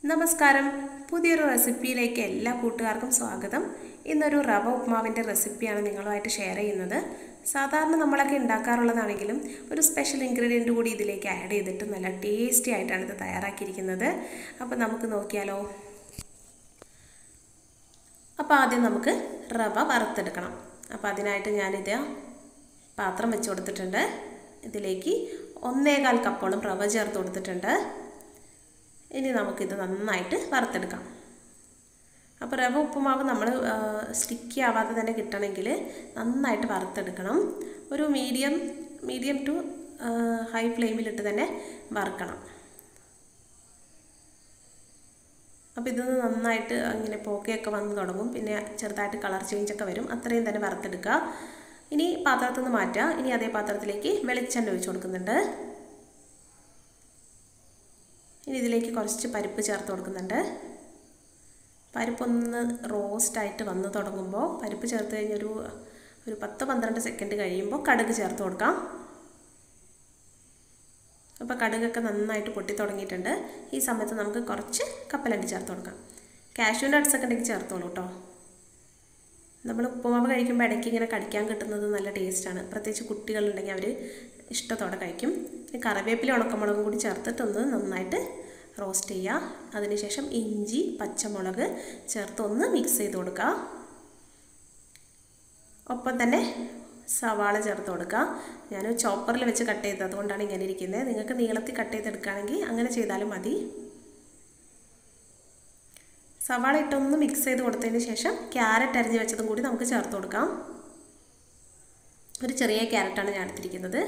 നമസ്കാരം പുതിയൊരു റെസിപ്പിയിലേക്ക് എല്ലാ കൂട്ടുകാർക്കും സ്വാഗതം ഇന്നൊരു റവ ഉപ്മാവിൻ്റെ റെസിപ്പിയാണ് നിങ്ങളുമായിട്ട് ഷെയർ ചെയ്യുന്നത് സാധാരണ നമ്മളൊക്കെ ഉണ്ടാക്കാറുള്ളതാണെങ്കിലും ഒരു സ്പെഷ്യൽ ഇൻഗ്രീഡിയൻറ്റ് കൂടി ഇതിലേക്ക് ആഡ് ചെയ്തിട്ട് നല്ല ടേസ്റ്റി ആയിട്ടാണ് ഇത് തയ്യാറാക്കിയിരിക്കുന്നത് അപ്പോൾ നമുക്ക് നോക്കിയാലോ അപ്പോൾ ആദ്യം നമുക്ക് റവ വറുത്തെടുക്കണം അപ്പോൾ അതിനായിട്ട് ഞാനിത് പാത്രം വെച്ച് കൊടുത്തിട്ടുണ്ട് ഇതിലേക്ക് ഒന്നേകാൽ കപ്പോളം റവ ചേർത്ത് കൊടുത്തിട്ടുണ്ട് ഇനി നമുക്കിത് നന്നായിട്ട് വറുത്തെടുക്കാം അപ്പോൾ റവ ഉപ്പുമാവ് നമ്മൾ സ്റ്റിക്കി ആവാതെ തന്നെ കിട്ടണമെങ്കിൽ നന്നായിട്ട് വറുത്തെടുക്കണം ഒരു മീഡിയം മീഡിയം ടു ഹൈ ഫ്ലെയിമിലിട്ട് തന്നെ വറുക്കണം അപ്പോൾ ഇത് നന്നായിട്ട് ഇങ്ങനെ പോക്കയൊക്കെ വന്ന് തുടങ്ങും പിന്നെ ചെറുതായിട്ട് കളർ ചേഞ്ചൊക്കെ വരും അത്രയും തന്നെ വറുത്തെടുക്കുക ഇനി പാത്രത്തിൽ നിന്ന് മാറ്റുക ഇനി അതേ പാത്രത്തിലേക്ക് വെളിച്ചെണ്ണ ഒഴിച്ച് കൊടുക്കുന്നുണ്ട് ഇനി ഇതിലേക്ക് കുറച്ച് പരിപ്പ് ചേർത്ത് കൊടുക്കുന്നുണ്ട് പരിപ്പൊന്ന് റോസ്റ്റായിട്ട് വന്ന് തുടങ്ങുമ്പോൾ പരിപ്പ് ചേർത്ത് കഴിഞ്ഞൊരു ഒരു പത്ത് പന്ത്രണ്ട് സെക്കൻഡ് കഴിയുമ്പോൾ കടുക് ചേർത്ത് കൊടുക്കാം അപ്പോൾ കടുകൊക്കെ നന്നായിട്ട് പൊട്ടി തുടങ്ങിയിട്ടുണ്ട് ഈ സമയത്ത് നമുക്ക് കുറച്ച് കപ്പലണ്ടി ചേർത്ത് കൊടുക്കാം കാഷ്യൂ നട്ട്സൊക്കെ ഉണ്ടെങ്കിൽ ചേർത്തോളൂ കേട്ടോ നമ്മൾ ഉപ്പുമാവ് കഴിക്കുമ്പോൾ ഇടയ്ക്ക് ഇങ്ങനെ കടിക്കാൻ കിട്ടുന്നത് നല്ല ടേസ്റ്റാണ് പ്രത്യേകിച്ച് കുട്ടികളുണ്ടെങ്കിൽ അവർ ഇഷ്ടത്തോടെ കഴിക്കും കറിവേപ്പില ഉണക്കമുളകും കൂടി ചേർത്തിട്ടൊന്ന് നന്നായിട്ട് റോസ്റ്റ് ചെയ്യുക അതിനുശേഷം ഇഞ്ചി പച്ചമുളക് ചേർത്ത് ഒന്ന് മിക്സ് ചെയ്ത് കൊടുക്കുക ഒപ്പം തന്നെ സവാള ചേർത്ത് കൊടുക്കുക ഞാൻ ചോപ്പറിൽ വെച്ച് കട്ട് ചെയ്തത് അതുകൊണ്ടാണ് ഇങ്ങനെ ഇരിക്കുന്നത് നിങ്ങൾക്ക് നീളത്തിൽ കട്ട് ചെയ്തെടുക്കുകയാണെങ്കിൽ അങ്ങനെ ചെയ്താലും മതി സവാള ഇട്ടൊന്ന് മിക്സ് ചെയ്ത് കൊടുത്തതിന് ശേഷം ക്യാരറ്റ് അരിഞ്ഞ് വെച്ചതും കൂടി നമുക്ക് ചേർത്ത് കൊടുക്കാം ഒരു ചെറിയ ക്യാരറ്റാണ് ഞാൻ എടുത്തിരിക്കുന്നത്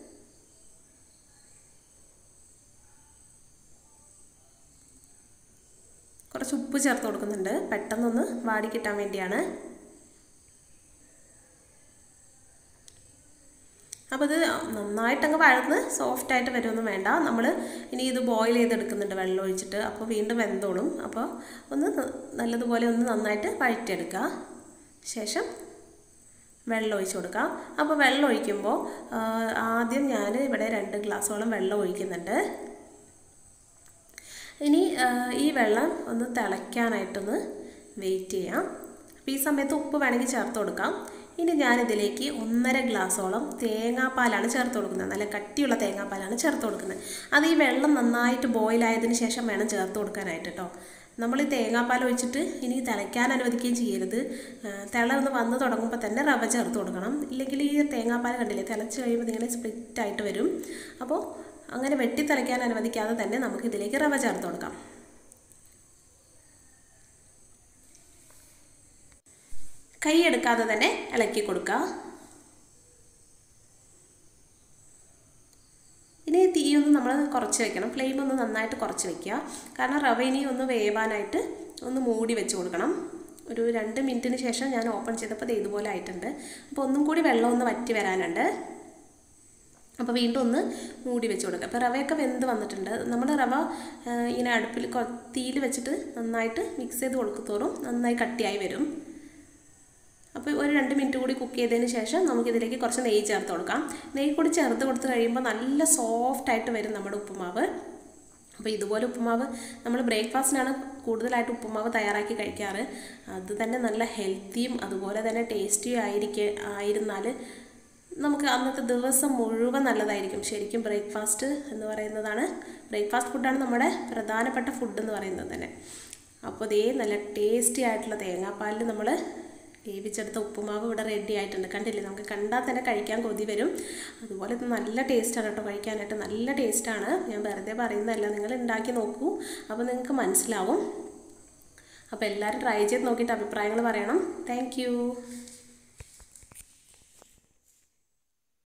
കുറച്ച് ഉപ്പ് ചേർത്ത് കൊടുക്കുന്നുണ്ട് പെട്ടെന്നൊന്ന് വാടി കിട്ടാൻ വേണ്ടിയാണ് അപ്പോൾ ഇത് നന്നായിട്ടങ്ങ് വഴന്ന് സോഫ്റ്റായിട്ട് വരുമൊന്നും വേണ്ട നമ്മൾ ഇനി ഇത് ബോയിൽ ചെയ്തെടുക്കുന്നുണ്ട് വെള്ളം ഒഴിച്ചിട്ട് അപ്പോൾ വീണ്ടും വെന്തോളും അപ്പോൾ ഒന്ന് നല്ലതുപോലെ ഒന്ന് നന്നായിട്ട് വഴറ്റിയെടുക്കുക ശേഷം വെള്ളം ഒഴിച്ച് കൊടുക്കാം അപ്പോൾ വെള്ളം ഒഴിക്കുമ്പോൾ ആദ്യം ഞാൻ ഇവിടെ രണ്ട് ഗ്ലാസ്സോളം വെള്ളം ഒഴിക്കുന്നുണ്ട് ഇനി ഈ വെള്ളം ഒന്ന് തിളയ്ക്കാനായിട്ടൊന്ന് വെയിറ്റ് ചെയ്യാം അപ്പോൾ ഈ സമയത്ത് ഉപ്പ് വേണമെങ്കിൽ ചേർത്ത് കൊടുക്കാം ഇനി ഞാനിതിലേക്ക് ഒന്നര ഗ്ലാസ്സോളം തേങ്ങാപ്പാലാണ് ചേർത്ത് കൊടുക്കുന്നത് നല്ല കട്ടിയുള്ള തേങ്ങാപ്പാലാണ് ചേർത്ത് കൊടുക്കുന്നത് അത് ഈ വെള്ളം നന്നായിട്ട് ബോയിലായതിന് ശേഷം വേണം ചേർത്ത് കൊടുക്കാനായിട്ട് കേട്ടോ നമ്മൾ ഈ തേങ്ങാപ്പാൽ ഒഴിച്ചിട്ട് ഇനി തിളയ്ക്കാൻ അനുവദിക്കുകയും ചെയ്യരുത് തിള ഒന്ന് വന്ന് തുടങ്ങുമ്പോൾ തന്നെ റവ ചേർത്ത് കൊടുക്കണം ഇല്ലെങ്കിൽ ഈ തേങ്ങാപ്പാൽ കണ്ടില്ലേ തിളച്ച് കഴിയുമ്പോൾ ഇങ്ങനെ സ്പ്ലിറ്റ് ആയിട്ട് വരും അപ്പോൾ അങ്ങനെ വെട്ടി തിളയ്ക്കാൻ അനുവദിക്കാതെ തന്നെ നമുക്ക് ഇതിലേക്ക് റവ ചേർത്ത് കൊടുക്കാം കൈ എടുക്കാതെ തന്നെ ഇളക്കി കൊടുക്കുക ഇനി തീ ഒന്ന് നമ്മൾ കുറച്ച് വെക്കണം ഫ്ലെയിം ഒന്ന് നന്നായിട്ട് കുറച്ച് വെക്കുക കാരണം റവ ഇനി ഒന്ന് വേവാനായിട്ട് ഒന്ന് മൂടി വെച്ച് കൊടുക്കണം ഒരു രണ്ട് മിനിറ്റിന് ശേഷം ഞാൻ ഓപ്പൺ ചെയ്തപ്പോൾ ഇത് ഇതുപോലെ ആയിട്ടുണ്ട് അപ്പോൾ ഒന്നും കൂടി വെള്ളം ഒന്ന് വറ്റി വരാനുണ്ട് അപ്പോൾ വീണ്ടും ഒന്ന് മൂടി വെച്ച് കൊടുക്കുക അപ്പോൾ റവയൊക്കെ വെന്ത് വന്നിട്ടുണ്ട് നമ്മൾ റവ ഇങ്ങനെ അടുപ്പിൽ തീയിൽ വെച്ചിട്ട് നന്നായിട്ട് മിക്സ് ചെയ്ത് കൊടുക്കത്തോറും നന്നായി കട്ടിയായി വരും അപ്പോൾ ഒരു രണ്ട് മിനിറ്റ് കൂടി കുക്ക് ചെയ്തതിന് ശേഷം നമുക്കിതിലേക്ക് കുറച്ച് നെയ്യ് ചേർത്ത് കൊടുക്കാം നെയ്യ് കൂടി ചേർത്ത് കൊടുത്ത് കഴിയുമ്പോൾ നല്ല സോഫ്റ്റ് ആയിട്ട് വരും നമ്മുടെ ഉപ്പുമാവ് അപ്പോൾ ഇതുപോലെ ഉപ്പുമാവ് നമ്മൾ ബ്രേക്ക്ഫാസ്റ്റിനാണ് കൂടുതലായിട്ട് ഉപ്പുമാവ് തയ്യാറാക്കി കഴിക്കാറ് അത് തന്നെ നല്ല ഹെൽത്തിയും അതുപോലെ തന്നെ ടേസ്റ്റിയും ആയിരിക്കെ ആയിരുന്നാൽ നമുക്ക് അന്നത്തെ ദിവസം മുഴുവൻ നല്ലതായിരിക്കും ശരിക്കും ബ്രേക്ക്ഫാസ്റ്റ് എന്ന് പറയുന്നതാണ് ബ്രേക്ക്ഫാസ്റ്റ് ഫുഡാണ് നമ്മുടെ പ്രധാനപ്പെട്ട ഫുഡ് എന്ന് പറയുന്നത് തന്നെ അപ്പോൾ ഇതേ നല്ല ടേസ്റ്റി ആയിട്ടുള്ള തേങ്ങാപ്പാലിൽ നമ്മൾ വേവിച്ചെടുത്ത ഉപ്പുമാവ് ഇവിടെ റെഡി ആയിട്ടുണ്ട് കണ്ടില്ലേ നമുക്ക് കണ്ടാൽ തന്നെ കഴിക്കാൻ കൊതി വരും അതുപോലെ ഇത് നല്ല ടേസ്റ്റാണ് കേട്ടോ കഴിക്കാനായിട്ട് നല്ല ടേസ്റ്റാണ് ഞാൻ വെറുതെ പറയുന്നതല്ല നിങ്ങൾ ഉണ്ടാക്കി നോക്കൂ അപ്പോൾ നിങ്ങൾക്ക് മനസ്സിലാവും അപ്പോൾ എല്ലാവരും ട്രൈ ചെയ്ത് നോക്കിയിട്ട് അഭിപ്രായങ്ങൾ പറയണം താങ്ക്